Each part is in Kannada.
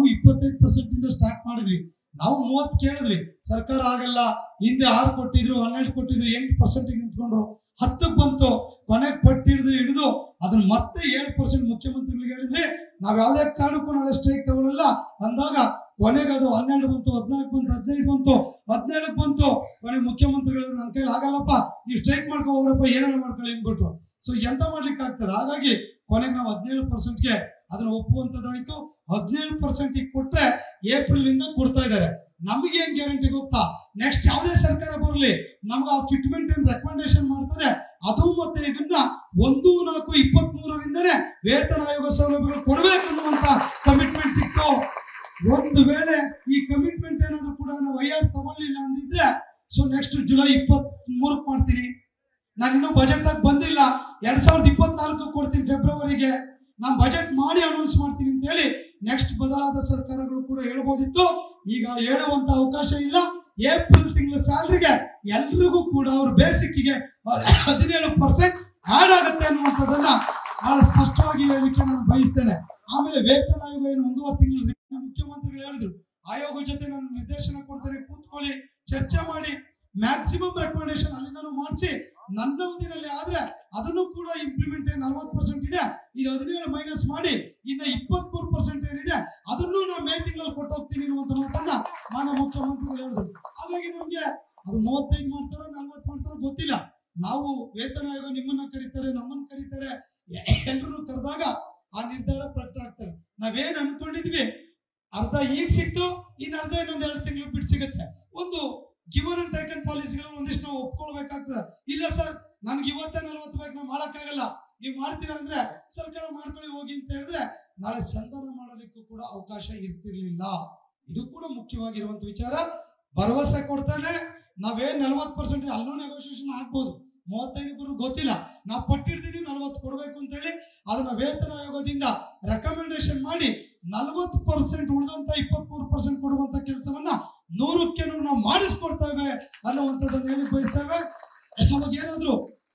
ಇಪ್ಪತ್ತೈದು ಪರ್ಸೆಂಟ್ ಇಂದ ಸ್ಟಾರ್ಟ್ ಮಾಡಿದ್ವಿ ನಾವು ಮೂವತ್ತು ಕೇಳಿದ್ವಿ ಸರ್ಕಾರ ಆಗಲ್ಲ ಹಿಂದೆ ಆರು ಕೊಟ್ಟಿದ್ರು ಹನ್ನೆರಡು ಕೊಟ್ಟಿದ್ರು ಎಂಟು ಪರ್ಸೆಂಟ್ ನಿಂತ್ಕೊಂಡ್ರು ಹತ್ತಕ್ಕೆ ಬಂತು ಕೊನೆಗೆ ಪಟ್ಟು ಹಿಡಿದು ಹಿಡಿದು ಅದನ್ನ ಮತ್ತೆ ಏಳು ಪರ್ಸೆಂಟ್ ಮುಖ್ಯಮಂತ್ರಿಗಳಿಗೆ ಹೇಳಿದ್ವಿ ನಾವ್ ಯಾವುದೇ ಕಾರಣಕ್ಕೂ ನಾಳೆ ಸ್ಟ್ರೈಕ್ ತಗೊಳ್ಳಲ್ಲ ಅಂದಾಗ ಕೊನೆಗೆ ಅದು ಹನ್ನೆರಡು ಬಂತು ಹದಿನಾಲ್ಕು ಬಂತು ಹದಿನೈದು ಬಂತು ಹದಿನೇಳಕ್ಕೆ ಬಂತು ಕೊನೆಗೆ ಮುಖ್ಯಮಂತ್ರಿಗಳು ನನ್ನ ಕೈಲಿ ಆಗಲ್ಲಪ್ಪ ನೀವು ಸ್ಟ್ರೈಕ್ ಮಾಡ್ಕೊ ಹೋಗ್ರಪ್ಪ ಏನಾರ ಮಾಡ್ಕೊಳ್ಳಿ ಅಂದ್ಬಿಟ್ರು ಸೊ ಎಂತ ಮಾಡ್ಲಿಕ್ಕೆ ಆಗ್ತದೆ ಹಾಗಾಗಿ ಕೊನೆಗೆ ನಾವು ಹದಿನೇಳು ಪರ್ಸೆಂಟ್ಗೆ ಅದನ್ನ ಒಪ್ಪುವಂತದ್ದಾಯ್ತು ಹದಿನೇಳು ಪರ್ಸೆಂಟ್ ಕೊಟ್ರೆ ಏಪ್ರಿಲ್ ಇಂದ ಕೊಡ್ತಾ ಇದ್ದಾರೆ ನಮಗೆ ಏನ್ ಗ್ಯಾರಂಟಿ ಗೊತ್ತಾ ನೆಕ್ಸ್ಟ್ ಯಾವುದೇ ಸರ್ಕಾರ ಬರಲಿ ನಮ್ಗೆ ಆ ಫಿಟ್ಮೆಂಟ್ ಏನ್ ರೆಕಮೆಂಡೇಶನ್ ಮಾಡ್ತಾರೆ ಅದು ಮತ್ತೆ ಇದನ್ನ ಒಂದು ನಾಲ್ಕು ಇಪ್ಪತ್ತ್ ಮೂರರಿಂದನೇ ವೇತನ ಆಯೋಗ ಸೌಲಭ್ಯಗಳು ಕೊಡಬೇಕು ಅನ್ನುವಂತ ಕಮಿಟ್ಮೆಂಟ್ ಸಿಕ್ತು ಒಂದು ವೇಳೆ ಈ ಕಮಿಟ್ಮೆಂಟ್ ಏನಾದ್ರು ಕೂಡ ನಾವು ಐ ಆರ್ ತಗೊಳ್ಳಿಲ್ಲ ಅಂದಿದ್ರೆ ಸೊ ನೆಕ್ಸ್ಟ್ ಜುಲೈ ಇಪ್ಪತ್ತ್ ಮೂರಕ್ಕೆ ಮಾಡ್ತೀನಿ ನಾನು ಇನ್ನೂ ಬಜೆಟ್ ಆಗಿ ಬಂದಿಲ್ಲ ಎರಡ್ ಸಾವಿರದ ಇಪ್ಪತ್ನಾಲ್ಕು ಕೊಡ್ತೀನಿ ಫೆಬ್ರವರಿಗೆ ನಾನು ಬಜೆಟ್ ಮಾಡಿ ಅನೌನ್ಸ್ ಮಾಡ್ತೀನಿ ಅಂತ ಹೇಳಿ ನೆಕ್ಸ್ಟ್ ಬದಲಾದ ಸರ್ಕಾರಗಳು ಕೂಡ ಹೇಳ್ಬೋದಿತ್ತು ಈಗ ಹೇಳುವಂತ ಅವಕಾಶ ಇಲ್ಲ ಏಪ್ರಿಲ್ ತಿಂಗಳ ಸ್ಯಾಲ್ರಿಗೆ ಎಲ್ರಿಗೂ ಕೂಡ ಅವ್ರ ಬೇಸಿಕ್ಗೆ ಹದಿನೇಳು ಪರ್ಸೆಂಟ್ ಆಡ್ ಆಗುತ್ತೆ ಅನ್ನುವಂಥದ್ದನ್ನ ಬಹಳ ಸ್ಪಷ್ಟವಾಗಿ ಹೇಳಲಿಕ್ಕೆ ನಾನು ಬಯಸ್ತೇನೆ ಆಮೇಲೆ ವೇತನ ಆಯೋಗ ಏನು ಒಂದೂವರೆ ತಿಂಗಳು ಮುಖ್ಯಮಂತ್ರಿಗಳು ಹೇಳಿದ್ರು ಆಯೋಗ ಜೊತೆ ನಾನು ನಿರ್ದೇಶನ ಕೊಡ್ತೇನೆ ಕೂತ್ಕೊಳ್ಳಿ ಚರ್ಚೆ ಮಾಡಿ ಮ್ಯಾಕ್ಸಿಮಮ್ ರೆಕಮೆಂಡೇಶನ್ ಅಲ್ಲಿಂದನೂ ಮಾಡಿಸಿ ನನ್ನ ಅವಧಿನಲ್ಲಿ ಆದ್ರೆ ಅದನ್ನು ಕೂಡ ಇಂಪ್ಲಿಮೆಂಟ್ ನಲ್ವತ್ತು ಪರ್ಸೆಂಟ್ ಇದೆ ಇದು ಹದಿನೇಳು ಮೈನಸ್ ಮಾಡಿ ಇನ್ನ ಇಪ್ಪತ್ತ್ ಮೂರು ಪರ್ಸೆಂಟ್ ಏನಿದೆ ಅದನ್ನು ನಾವು ಮೇ ತಿಂಗಳಲ್ಲಿ ಕೊಟ್ಟೋಗ್ತೀನಿ ಅನ್ನುವಂತ ಮಾತನ್ನ ಮಾನ್ಯ ಮುಖ್ಯಮಂತ್ರಿಗಳು ಹೇಳಿದ್ರು ಹಾಗಾಗಿ ನಮ್ಗೆ ಅದು ಮೂವತ್ತೈದು ಮಾಡ್ತಾರೋ ನಲ್ವತ್ತು ಮಾಡ್ತಾರೋ ಗೊತ್ತಿಲ್ಲ ನಾವು ವೇತನ ಆಯೋಗ ನಿಮ್ಮನ್ನ ಕರೀತಾರೆ ನಮ್ಮನ್ನ ಕರೀತಾರೆ ಎಲ್ರು ಕರೆದಾಗ ಆ ನಿರ್ಧಾರ ಪ್ರಕಟ ಆಗ್ತದೆ ನಾವೇನ್ ಅನ್ಕೊಂಡಿದ್ವಿ ಅರ್ಧ ಈಗ ಸಿಕ್ತು ಇನ್ನು ಅರ್ಧ ಇನ್ನೊಂದ್ ಎರಡು ತಿಂಗಳು ಬಿಟ್ಟು ಸಿಗುತ್ತೆ ಒಂದು ಗಿವನ್ ಅಂಡ್ ಟೇಕನ್ ಪಾಲಿಸಿಗಳನ್ನ ಒಂದಿಷ್ಟು ನಾವು ಒಪ್ಕೊಳ್ಬೇಕಾಗ್ತದೆ ಇಲ್ಲ ಸರ್ ನನ್ಗೆ ಇವತ್ತೇ ನಲ್ವತ್ತು ಬೇಕು ನಾವು ಮಾಡಕ್ಕಾಗಲ್ಲ ನೀವು ಮಾಡ್ತೀರಾ ಅಂದ್ರೆ ಸರ್ಕಾರ ಮಾಡ್ಕೊಳ್ಳಿ ಹೋಗಿ ಅಂತ ಹೇಳಿದ್ರೆ ನಾಳೆ ಸಂಧಾನ ಮಾಡಲಿಕ್ಕೂ ಕೂಡ ಅವಕಾಶ ಇರ್ತಿರ್ಲಿಲ್ಲ ಇದು ಕೂಡ ಮುಖ್ಯವಾಗಿರುವಂತ ವಿಚಾರ ಭರವಸೆ ಕೊಡ್ತಾನೆ ನಾವೇನ್ ನಲ್ವತ್ತು ಪರ್ಸೆಂಟ್ ಅಲ್ಲೂ ನೆಗೋಸಿಯೇಷನ್ ಆಗ್ಬೋದು ಮೂವತ್ತೈದು ಬರೋದು ಗೊತ್ತಿಲ್ಲ ನಾವು ಪಟ್ಟಿಡ್ತಿದೀವಿ ನಲ್ವತ್ತು ಕೊಡಬೇಕು ಅಂತ ಹೇಳಿ ಅದನ್ನ ವೇತನ ಆಯೋಗದಿಂದ ರೆಕಮೆಂಡೇಶನ್ ಮಾಡಿ ನಲ್ವತ್ತು ಪರ್ಸೆಂಟ್ ಉಳಿದಂತ ಇಪ್ಪತ್ಮೂರು ಪರ್ಸೆಂಟ್ ಕೊಡುವಂತ ಕೆಲಸವನ್ನ ನೂರಕ್ಕೆ ನೂರು ನಾವು ಮಾಡಿಸ್ಕೊಡ್ತೇವೆ ಅನ್ನುವಂಥದ್ದನ್ನ ಹೇಳಿ ಬಯಸ್ತೇವೆ ಅವಾಗ ಏನಾದ್ರು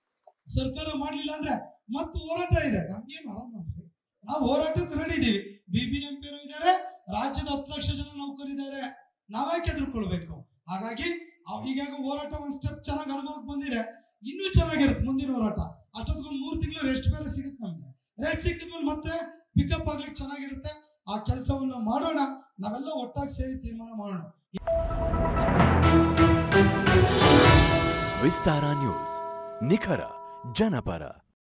ಸರ್ಕಾರ ಮಾಡ್ಲಿಲ್ಲ ಅಂದ್ರೆ ಮತ್ತೆ ಹೋರಾಟ ಇದೆ ನಮ್ಗೇನು ಆರಾಮ ನಾವು ಹೋರಾಟಕ್ಕೆ ರೆಡಿ ಇದೀವಿ ಬಿ ಬಿ ಎಂ ಪಿ ಇದ್ದಾರೆ ರಾಜ್ಯದ ಹತ್ತು ಲಕ್ಷ ಜನ ನೌಕರಿದ್ದಾರೆ ನಾವ್ಯಾಕೆ ಎದುರ್ಕೊಳ್ಬೇಕು ಹಾಗಾಗಿ ಅವ್- ಈಗಾಗ ಹೋರಾಟ ಒಂದ್ ಸ್ಟೆಪ್ ಚೆನ್ನಾಗಿ ಅನುಭವಕ್ಕೆ ಬಂದಿದೆ ಇನ್ನೂ ಚೆನ್ನಾಗಿರುತ್ತೆ ಮುಂದಿನ ಹೋರಾಟ ಅಷ್ಟೊತ್ತಿಗೆ ಮೂರು ತಿಂಗಳು ರೆಸ್ಟ್ ಬೇರೆ ಸಿಗುತ್ತೆ ನಮ್ಗೆ ರೆಸ್ಟ್ ಸಿಕ್ಕಿದ್ಮೇಲೆ ಮತ್ತೆ ಪಿಕಪ್ ಆಗ್ಲಿಕ್ಕೆ ಚೆನ್ನಾಗಿರುತ್ತೆ ಆ ಕೆಲಸವನ್ನ ಮಾಡೋಣ ನಾವೆಲ್ಲ ಒಟ್ಟಾಗಿ ಸೇರಿ ತೀರ್ಮಾನ ಮಾಡೋಣ ವಿಸ್ತಾರ ನ್ಯೂಸ್ ನಿಖರ ಜನಪರ